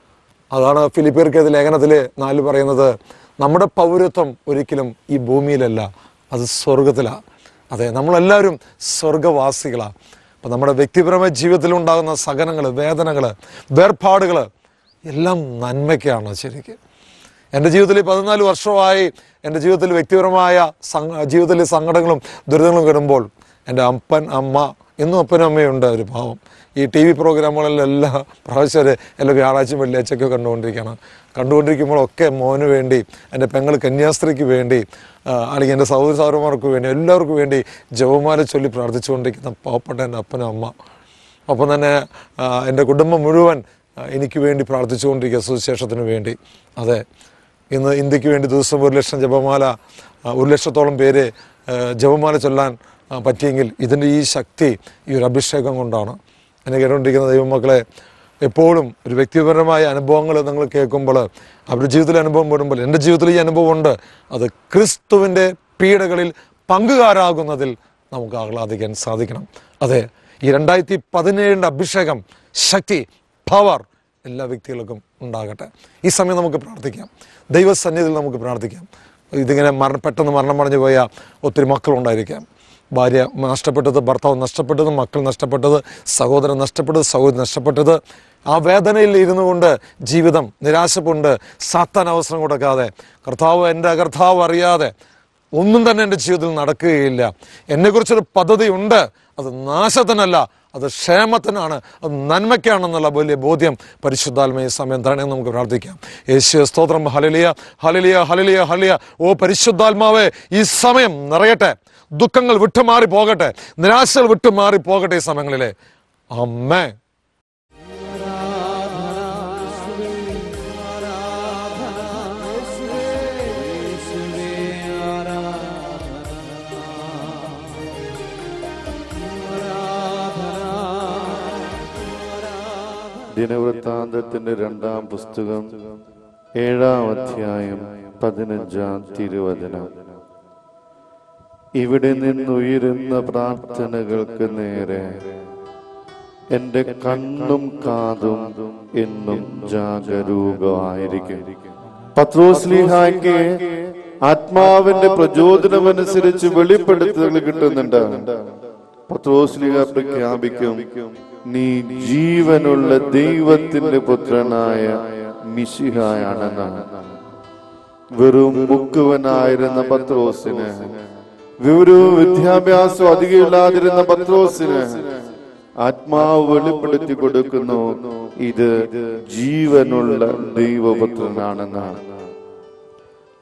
അതാണ് ഫിലിപ്പിയർക്കേത് ലേഖനത്തിൽ നാല് പറയുന്നത് നമ്മുടെ പൗരത്വം ഒരിക്കലും ഈ ഭൂമിയിലല്ല അത് സ്വർഗത്തിലാണ് അതെ നമ്മളെല്ലാവരും സ്വർഗവാസികളാണ് അപ്പം നമ്മുടെ വ്യക്തിപരമായ ജീവിതത്തിൽ ഉണ്ടാകുന്ന സഹനങ്ങൾ വേദനകൾ വേർപാടുകൾ എല്ലാം നന്മയ്ക്കാണ് ശരിക്കും എൻ്റെ ജീവിതത്തിൽ പതിനാല് വർഷമായി എൻ്റെ ജീവിതത്തിൽ വ്യക്തിപരമായ സങ്ക ജീവിതത്തിലെ സങ്കടങ്ങളും ദുരിതങ്ങളും വരുമ്പോൾ എൻ്റെ അപ്പൻ അമ്മ ഇന്നും അപ്പനും അമ്മയുണ്ട് ഒരു ഭാവം ഈ ടി വി പ്രോഗ്രാമുകളിലെല്ലാം എല്ലാ പ്രാവശ്യം എല്ലാ വ്യാഴാഴ്ചയും വെള്ളിയാഴ്ചയൊക്കെ കണ്ടുകൊണ്ടിരിക്കുകയാണ് കണ്ടുകൊണ്ടിരിക്കുമ്പോഴൊക്കെ മോന് വേണ്ടി എൻ്റെ പെങ്ങൾ കന്യാസ്ത്രീക്ക് വേണ്ടി ആ, അല്ലെങ്കിൽ എൻ്റെ സഹോദര സഹോദരന്മാർക്ക് വേണ്ടി എല്ലാവർക്കും വേണ്ടി ജവമാല ചൊല്ലി പ്രാർത്ഥിച്ചുകൊണ്ടിരിക്കുന്ന പാവപ്പെട്ട എൻ്റെ അപ്പനും അമ്മ ഒപ്പം തന്നെ ആ, എൻ്റെ കുടുംബം മുഴുവൻ ആ, എനിക്ക് വേണ്ടി പ്രാർത്ഥിച്ചുകൊണ്ടിരിക്കുക സുവിശേഷത്തിന് വേണ്ടി അതെ ഇന്ന് ഇന്ത്യക്ക് വേണ്ടി ദിവസം ഒരു ലക്ഷം ജപമാല ആ, ഒരു ലക്ഷത്തോളം പേര് ആ, ജപമാല ചൊല്ലാൻ ആ, പറ്റിയെങ്കിൽ ഇതിൻ്റെ ഈ ശക്തി ഈ ഒരു അഭിഷേകം കൊണ്ടാണ് എന്നെ കേട്ടുകൊണ്ടിരിക്കുന്ന ദൈവമക്കളെ എപ്പോഴും ഒരു വ്യക്തിപരമായ അനുഭവങ്ങൾ നിങ്ങൾ കേൾക്കുമ്പോൾ അവരുടെ ജീവിതത്തിലെ അനുഭവം വരുമ്പോൾ എൻ്റെ ജീവിതത്തിൽ ഈ അനുഭവമുണ്ട് അത് ക്രിസ്തുവിൻ്റെ പീഡകളിൽ പങ്കുകാരാകുന്നതിൽ നമുക്ക് ആഹ്ലാദിക്കാൻ സാധിക്കണം അതെ ഈ രണ്ടായിരത്തി പതിനേഴിൻ്റെ അഭിഷേകം ശക്തി പവർ എല്ലാ വ്യക്തികൾക്കും ഉണ്ടാകട്ടെ ഈ സമയം നമുക്ക് പ്രാർത്ഥിക്കാം ദൈവസന്നിധിയിൽ നമുക്ക് പ്രാർത്ഥിക്കാം ഇതിങ്ങനെ മരണ പെട്ടെന്ന് മരണം പറഞ്ഞു പോയ ഒത്തിരി മക്കളുണ്ടായിരിക്കാം ഭാര്യ നഷ്ടപ്പെട്ടത് ഭർത്താവ് നഷ്ടപ്പെട്ടത് മക്കൾ നഷ്ടപ്പെട്ടത് സഹോദരൻ നഷ്ടപ്പെട്ടത് സഹോദരി നഷ്ടപ്പെട്ടത് ആ വേദനയിൽ ഇരുന്നു കൊണ്ട് ജീവിതം നിരാശപ്പെട്ട് സാത്താൻ അവസരം കൊടുക്കാതെ കർത്താവ് എൻ്റെ കർത്താവ് അറിയാതെ ഒന്നും തന്നെ എൻ്റെ ജീവിതത്തിൽ നടക്കുകയില്ല എന്നെക്കുറിച്ചൊരു പദ്ധതി ഉണ്ട് അത് നാശത്തിനല്ല അത് ക്ഷേമത്തിനാണ് അത് നന്മയ്ക്കാണെന്നുള്ള വലിയ ബോധ്യം പരിശുദ്ധാത്മയ സമയം തന്നെ നമുക്ക് പ്രാർത്ഥിക്കാം യേശു സ്തോത്രം ഹലലിയ ഹലലിയ ഹലലിയ ഹലിയ ഓ പരിശുദ്ധാത്മാവേ ഈ സമയം നിറയട്ടെ ദുഃഖങ്ങൾ വിട്ടുമാറി പോകട്ടെ നിരാശകൾ വിട്ടുമാറി പോകട്ടെ ഈ സമയങ്ങളിലെ അമ്മേ ദിനവൃത്താന്തത്തിന്റെ രണ്ടാം പുസ്തകം ഏഴാം അധ്യായം പതിനഞ്ചാം തിരുവചനം ഇവിടെ നിന്നുയരുന്ന പ്രാർത്ഥനകൾക്ക് നേരെ എന്റെ കണ്ണും കാതും എന്നും ജാഗരൂകമായിരിക്കും പത്രോസ്ലിഹായ്ക്ക് ആത്മാവിന്റെ പ്രചോദനമനുസരിച്ച് വെളിപ്പെടുത്തലുകൾ കിട്ടുന്നുണ്ട് പത്രോസ്ലിഹ പ്രഖ്യാപിക്കും നീ ജീവനുള്ള ദൈവത്തിന്റെ പുത്രനായ മിശിഹായാണെന്നാണ് വെറും മുക്കുവനായിരുന്ന പത്രോസിന് വിവരവും വിദ്യാഭ്യാസവും അധികമില്ലാതിരുന്ന പത്രോസിന് ആത്മാവ് വെളിപ്പെടുത്തി കൊടുക്കുന്നു ഇത് ജീവനുള്ള ദൈവപുത്രനാണെന്നാണ്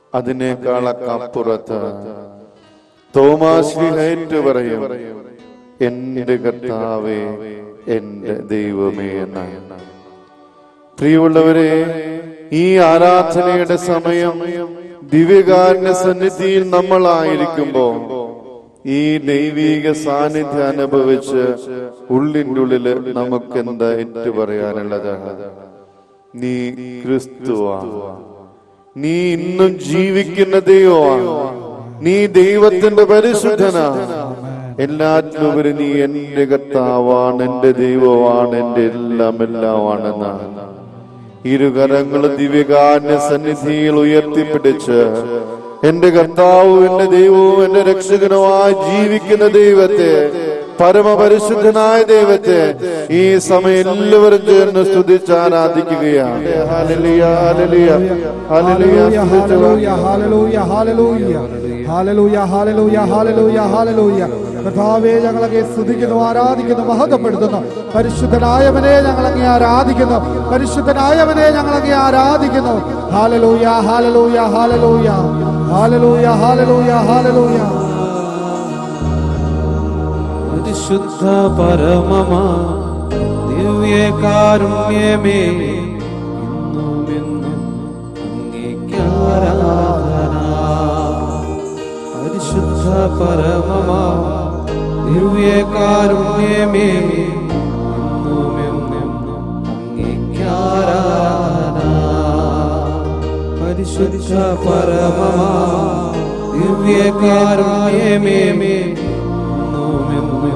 അതിനേക്കാളൊക്കെ അപ്പുറത്ത് തോമാശ്രീഹേറ്റ് പറയും എന്റെ കർത്താവേ എന്റെ ദൈവമേ എന്ന് പ്രിയമുള്ളവരെ ഈ ആരാധനയുടെ സമയം ദിവ്യകാരുണ്യ സന്നിധിയിൽ നമ്മളായിരിക്കുമ്പോ ഈ ദൈവീക സാന്നിധ്യം അനുഭവിച്ച് ഉള്ളിൻ്റെ ഉള്ളില് നമുക്ക് എന്താ ഏറ്റു പറയാനുള്ളത് നീ ക്രിസ്തുവാ നീ ഇന്നും ജീവിക്കുന്ന ദൈവമാണ് നീ ദൈവത്തിന്റെ പരിശുദ്ധനാ എല്ലാറ്റിലുപരി നീ എന്റെ കർത്താവാണ് എന്റെ ദൈവമാണ് എന്റെ എല്ലാം എല്ലാമാണെന്നാണ് ഇരുകരങ്ങൾ ദിവ്യകാരുണ്യ സന്നിധിയിൽ ഉയർത്തിപ്പിടിച്ച് എന്റെ കർത്താവും എന്റെ ദൈവവും എന്റെ രക്ഷകനുമായി ജീവിക്കുന്ന ദൈവത്തെ പരമപരിശുദ്ധനായ ദൈവത്തെ ഈ സമയം എല്ലാവരും ചേർന്ന് സ്തുതിച്ച് ആരാധിക്കുകയാണ് ഹല്ലേലൂയ, ഹല്ലേലൂയ, ഹല്ലേലൂയ, ഹല്ലേലൂയ, ഹല്ലേലൂയ, ഹല്ലേലൂയ, ഹല്ലേലൂയ, ഹല്ലേലൂയ, ഹല്ലേലൂയ, ഹല്ലേലൂയ. കർത്താവേ ഞങ്ങളങ്ങെ സ്തുതിക്കുന്നു ആരാധിക്കുന്നു മഹത്വപ്പെടുത്തുന്നു പരിശുദ്ധനായവനെ ഞങ്ങളങ്ങെ ആരാധിക്കുന്നു പരിശുദ്ധനായവനെ ഞങ്ങളങ്ങെ ആരാധിക്കുന്നു ഹാലലൂയ ഹാലലൂയ ഹാലലൂയ ഹാലലൂയ ഹാലലൂയ ഹാലലൂയ പരിശുദ്ധ പരമമാ ദിവ്യകാരുണ്യമേ ഇന്നും എന്നും അങ്ങേക്കാരാധന പരിശുദ്ധ പരമമാ ദിവ്യകാരുണ്യമേ ഇന്നും എന്നും അങ്ങേക്കാരാധന പരിശുദ്ധ പരമമാ ദിവ്യകാരുണ്യമേ എന്നും എന്നും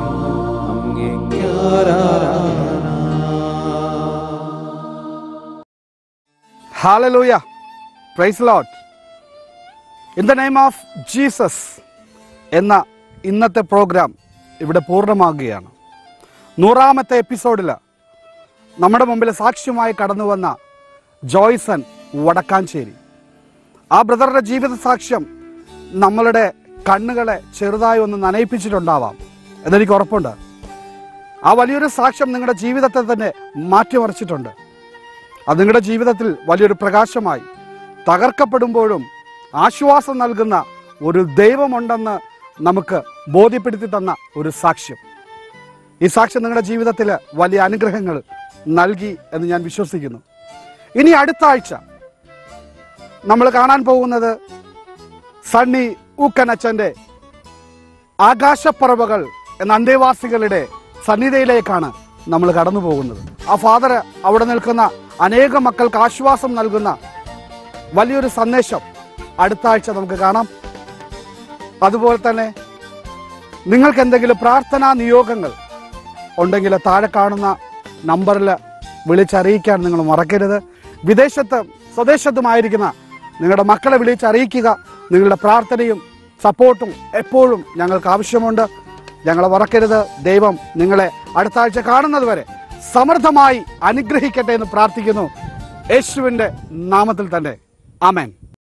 അങ്ങേക്കാരാധന hallelujah praise lord in the name of Jesus എന്ന ഇന്നത്തെ പ്രോഗ്രാം ഇവിടെ പൂർണ്ണമാകുകയാണ് നൂറാമത്തെ എപ്പിസോഡിൽ നമ്മുടെ മുമ്പിൽ സാക്ഷ്യമായി കടന്നു വന്ന ജോയ്സൺ വടക്കാഞ്ചേരി ആ ബ്രദറുടെ ജീവിത സാക്ഷ്യം നമ്മളുടെ കണ്ണുകളെ ചെറുതായി ഒന്ന് നനയിപ്പിച്ചിട്ടുണ്ടാവാം എന്നെനിക്ക് ഉറപ്പുണ്ട് ആ വലിയൊരു സാക്ഷ്യം നിങ്ങളുടെ ജീവിതത്തെ തന്നെ മാറ്റിമറിച്ചിട്ടുണ്ട് അത് നിങ്ങളുടെ ജീവിതത്തിൽ വലിയൊരു പ്രകാശമായി തകർക്കപ്പെടുമ്പോഴും ആശ്വാസം നൽകുന്ന ഒരു ദൈവമുണ്ടെന്ന് നമുക്ക് ബോധ്യപ്പെടുത്തി തന്ന ഒരു സാക്ഷ്യം ഈ സാക്ഷ്യം നിങ്ങളുടെ ജീവിതത്തിൽ വലിയ അനുഗ്രഹങ്ങൾ നൽകി എന്ന് ഞാൻ വിശ്വസിക്കുന്നു ഇനി അടുത്ത ആഴ്ച നമ്മൾ കാണാൻ പോകുന്നത് സണ്ണി ഊക്കനച്ചൻ്റെ ആകാശപ്പറവകൾ എന്ന അന്തേവാസികളുടെ സന്നിധിയിലേക്കാണ് നമ്മൾ കടന്നു പോകുന്നത് ആ ഫാദർ അവിടെ നിൽക്കുന്ന അനേകം മക്കൾക്ക് ആശ്വാസം നൽകുന്ന വലിയൊരു സന്ദേശം അടുത്ത ആഴ്ച നമുക്ക് കാണാം അതുപോലെ തന്നെ നിങ്ങൾക്ക് എന്തെങ്കിലും പ്രാർത്ഥനാ നിയോഗങ്ങൾ ഉണ്ടെങ്കിൽ താഴെ കാണുന്ന നമ്പറിൽ വിളിച്ചറിയിക്കാൻ നിങ്ങൾ മറക്കരുത് വിദേശത്ത് സ്വദേശത്തുമായിരിക്കുന്ന നിങ്ങളുടെ മക്കളെ വിളിച്ചറിയിക്കുക നിങ്ങളുടെ പ്രാർത്ഥനയും സപ്പോർട്ടും എപ്പോഴും ഞങ്ങൾക്ക് ആവശ്യമുണ്ട് ഞങ്ങളെ മറക്കരുത് ദൈവം നിങ്ങളെ അടുത്ത ആഴ്ച കാണുന്നത് വരെ സമൃദ്ധമായി അനുഗ്രഹിക്കട്ടെ എന്ന് പ്രാർത്ഥിക്കുന്നു യേശുവിൻ്റെ നാമത്തിൽ തന്നെ ആമേൻ